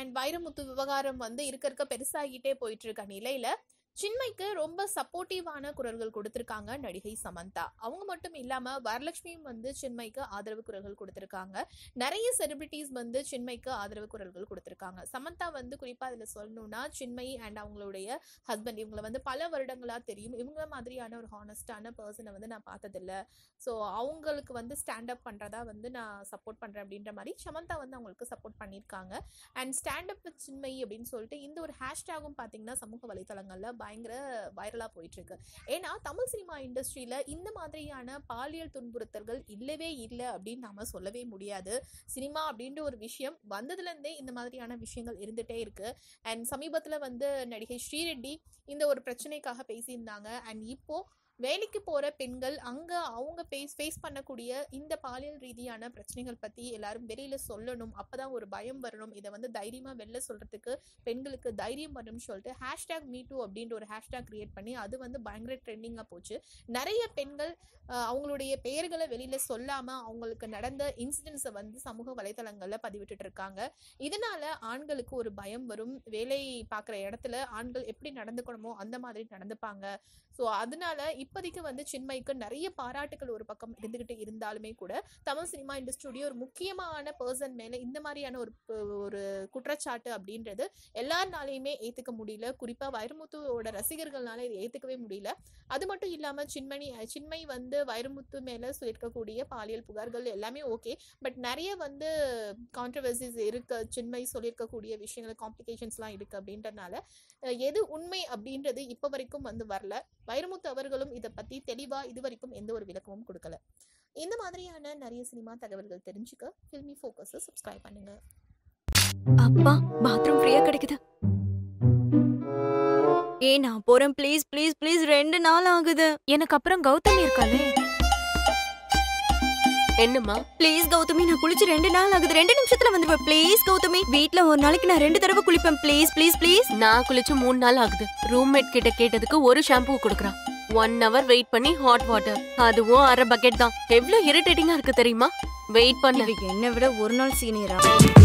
and Vairamuthu விவகாரம் வந்து இருக்க இருக்க பெருசாகிட்டே போயிட்டு இருக்க நிலையில சின்மைக்கு ரொம்ப சப்போர்ட்டிவான குரல்கள் கொடுத்திருக்காங்க நடிகை சமந்தா அவங்க மட்டும் இல்லாம வரலட்சுமியும் வந்து சின்மைக்கு ஆதரவு குரல்கள் கொடுத்திருக்காங்க நிறைய செலிபிரிட்டிஸ் வந்து சின்மைக்கு ஆதரவு குரல்கள் கொடுத்திருக்காங்க சமந்தா வந்து குறிப்பா இதுல சொல்லணும்னா சின்மை அண்ட் அவங்களுடைய ஹஸ்பண்ட் இவங்களை வந்து பல வருடங்களா தெரியும் இவங்கள மாதிரியான ஒரு ஹானஸ்டான பர்சனை வந்து நான் பார்த்ததில்ல ஸோ அவங்களுக்கு வந்து ஸ்டாண்ட் அப் பண்றதா வந்து நான் சப்போர்ட் பண்றேன் அப்படின்ற மாதிரி சமந்தா வந்து அவங்களுக்கு சப்போர்ட் பண்ணியிருக்காங்க and stand up with Chinmayi அப்படின்னு சொல்லிட்டு இந்த ஒரு ஹேஷ்டேகும் பார்த்தீங்கன்னா சமூக வலைத்தளங்கள்ல பயங்கர வைரலா போயிட்டு இருக்கு ஏன்னா தமிழ் சினிமா இண்டஸ்ட்ரியில இந்த மாதிரியான பாலியல் துன்புறுத்தல்கள் இல்லவே இல்லை அப்படின்னு நாம சொல்லவே முடியாது சினிமா அப்படின்ற ஒரு விஷயம் வந்ததுல இருந்தே இந்த மாதிரியான விஷயங்கள் இருந்துட்டே இருக்கு அண்ட் சமீபத்துல வந்து நடிகை ஸ்ரீரெட்டி இந்த ஒரு பிரச்சனைக்காக பேசியிருந்தாங்க அண்ட் இப்போ வேலைக்கு போற பெண்கள் அங்க அவங்க ஃபேஸ் ஃபேஸ் பண்ணக்கூடிய இந்த பாலியல் ரீதியான பிரச்சனைகள் பத்தி எல்லாரும் வெளியில சொல்லணும் அப்பதான் ஒரு பயம் வரணும் இதை வந்து தைரியமா வெளில சொல்றதுக்கு பெண்களுக்கு தைரியம் வரணும்னு சொல்லிட்டு ஹேஷ்டேக் மீ டூ அப்படின்ற ஒரு ஹேஷ்டேக் கிரியேட் பண்ணி அது வந்து பயங்கர ட்ரெண்டிங்காக போச்சு நிறைய பெண்கள் அஹ், அவங்களுடைய பெயர்களை வெளியில சொல்லாம அவங்களுக்கு நடந்த இன்சிடென்ட்ஸை வந்து சமூக வலைத்தளங்கள்ல பதிவிட்டுட்டு இருக்காங்க இதனால ஆண்களுக்கு ஒரு பயம் வரும் வேலை பார்க்குற இடத்துல ஆண்கள் எப்படி நடந்துக்கணுமோ அந்த மாதிரி நடந்துப்பாங்க ஸோ அதனால இப்போதைக்கு வந்து சின்மைக்கு நிறைய பாராட்டுகள் ஒரு பக்கம் இருந்துகிட்டு இருந்தாலுமே கூட தமிழ் சினிமா இண்டஸ்ட்ரியுடைய ஒரு முக்கியமான பர்சன் மேல இந்த மாதிரியான ஒரு ஒரு குற்றச்சாட்டு அப்படின்றது எல்லாருனாலையுமே ஏத்துக்க முடியல குறிப்பா வைரமுத்துவோட ரசிகர்கள்னால இதை ஏத்துக்கவே முடியல அது மட்டும் இல்லாம சின்மணி சின்மை வந்து வைரமுத்து மேல சொல்லியிருக்கக்கூடிய பாலியல் புகார்கள் எல்லாமே ஓகே பட் நிறைய வந்து கான்ட்ரவர்சிஸ் இருக்கு சின்மை சொல்லியிருக்கக்கூடிய விஷயங்கள் காம்ப்ளிகேஷன்ஸ்லாம் இருக்கு அப்படின்றனால அஹ், எது உண்மை அப்படின்றது இப்போ வரைக்கும் வந்து வரல வைரமுத்து அவர்களும் இதை பத்தி தெளிவா இது வரைக்கும் எந்த ஒரு விளக்கமும் கொடுக்கல இந்த மாதிரியான நிறைய சினிமா தகவல்கள் தெரிஞ்சுக்க ஃபில்மி ஃபோக்கஸை சப்ஸ்கிரைப் பண்ணுங்க அப்பா பாத்ரூம் ஃப்ரீயா கிடைக்குது ஏ நான் போறேன் ப்ளீஸ் ப்ளீஸ் ப்ளீஸ் ரெண்டு நாள் ஆகுது எனக்கு அப்புறம் கௌதமி இருக்காளே என்னம்மா ப்ளீஸ் கௌதமி நான் குளிச்சு ரெண்டு நாள் ஆகுது ரெண்டு நிமிஷத்துல வந்துருவேன் ப்ளீஸ் கௌதமி வீட்ல ஒரு நாளைக்கு நான் ரெண்டு தடவை குளிப்பேன் ப்ளீஸ் ப்ளீஸ் ப்ளீஸ் நான் குளிச்சு மூணு நாள் ஆகுது ரூம்மேட் கிட்ட கேட்டதுக்கு ஒரு ஷாம்பு கொடுக்குறான் ஒன் ஹவர் வெயிட் பண்ணி ஹாட் வாட்டர் அதுவும் அரை பக்கெட் தான் எவ்வளவு இரிட்டேட்டிங்கா இருக்கு தெரியுமா வெயிட் பண்ண இவ என்னை விட ஒரு நாள் சீனியரா